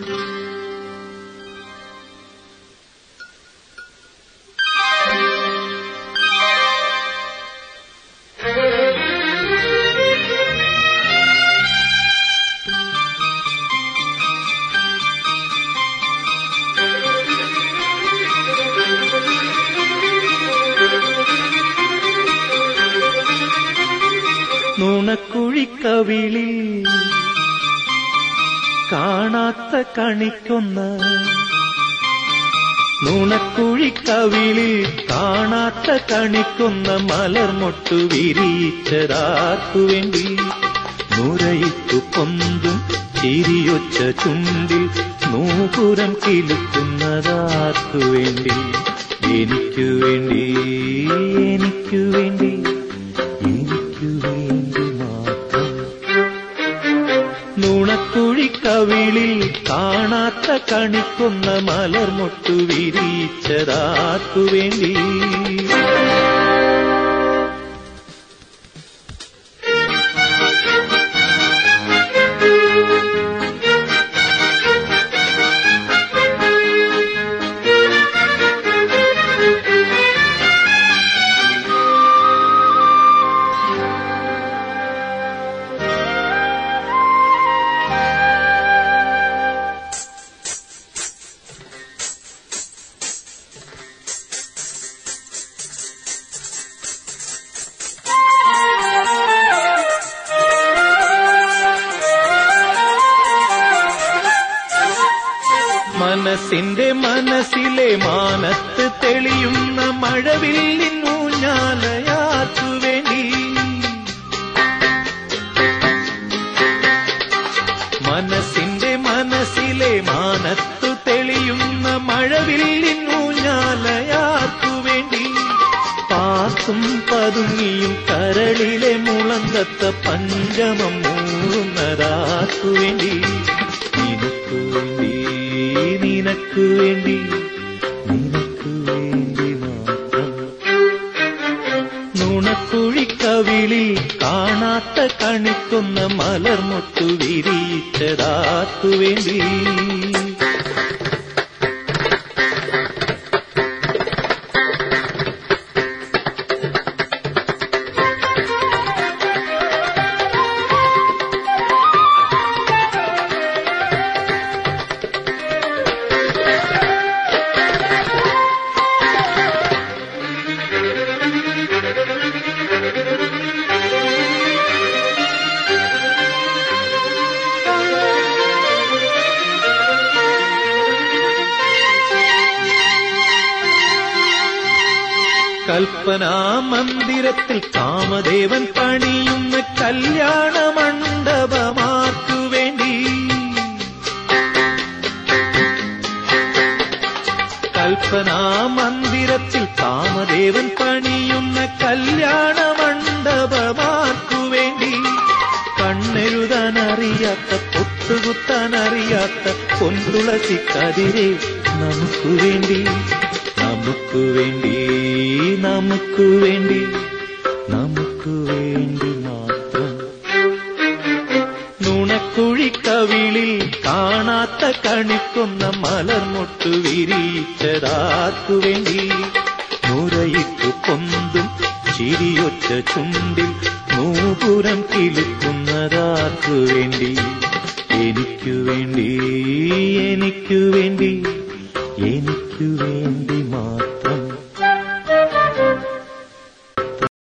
നുണക്കുഴിക്കവിളിൽ കാണാത്ത കണിക്കൊന്ന നുണക്കുഴിക്കവിളിൽ കാണാത്ത കണിക്കൊന്ന മലർമൊട്ടു വിരിയിച്ചതാർക്കു വേണ്ടി നുരയിത്തു പൊന്തും ചിരിയൊച്ച ചുണ്ടിൽ നൂപുരം കിലുക്കുന്നതാർക്കു വേണ്ടി എനിക്കു വേണ്ടി എനിക്കു വേണ്ടി എനിക്കു വേണ്ടി മാത്രം നുണക്കുഴിക്കവിളിൽ കാണാത്ത കണിക്കുന്ന മലർമൊട്ടു വിരിയിച്ചതാർക്കു വേണ്ടി മനസ്സിന്റെ മനസ്സിലെ മാനത്ത് തെളിയുന്ന മഴവില്ലിൻ ഊഞ്ഞാലയാർക്കു വേണ്ടി മനസ്സിന്റെ മനസ്സിലെ മാനത്തു തെളിയുന്ന മഴവില്ലിൻ ഊഞ്ഞാലയാർക്കു വേണ്ടി പാത്തും പതുങ്ങിയും കരളിലെ മുളങ്കത്ത പഞ്ചമം മൂറുന്നതാർക്കു വേണ്ടി നിനക്കു വേണ്ടി നിനക്കു വേണ്ടി നിനക്കു വേണ്ടി മാത്രം നുണക്കുഴിക്കവിളിൽ കാണാത്ത കണിക്കുന്ന മലർമൊട്ടു വിരിയിച്ചതാർക്കു വേണ്ടി കൽപ്പനാ മന്ദിരത്തിൽ കാമദേവൻ പണിയുന്ന കല്യാണ മണ്ഡപമാർക്കു വേണ്ടി കൽപ്പനാ മന്ദിരത്തിൽ കാമദേവൻ പണിയുന്ന കല്യാണ മണ്ഡപമാർക്കു വേണ്ടി കണ്ണെഴുതാൻ അറിയാത്ത പൊട്ടുകുത്താൻ അറിയാത്ത പൊൻതുളസി കതിരെ നമുക്കു വേണ്ടി നമുക്ക് വേണ്ടി നമുക്ക് വേണ്ടി നമുക്ക് വേണ്ടി മാത്രം നുണക്കുഴിക്കവിളിൽ കാണാത്ത കണിക്കുന്ന മലർമൊട്ടു വിരിയിച്ചതാർക്കു വേണ്ടി നുരയിട്ടു പൊന്തും ചിരിയൊച്ച ചുണ്ടിൽ നൂപുരം കിലുക്കുന്നതാർക്കു വേണ്ടി എനിക്കു വേണ്ടി എനിക്കു വേണ്ടി എനിക്കു വേണ്ടി മാത്രം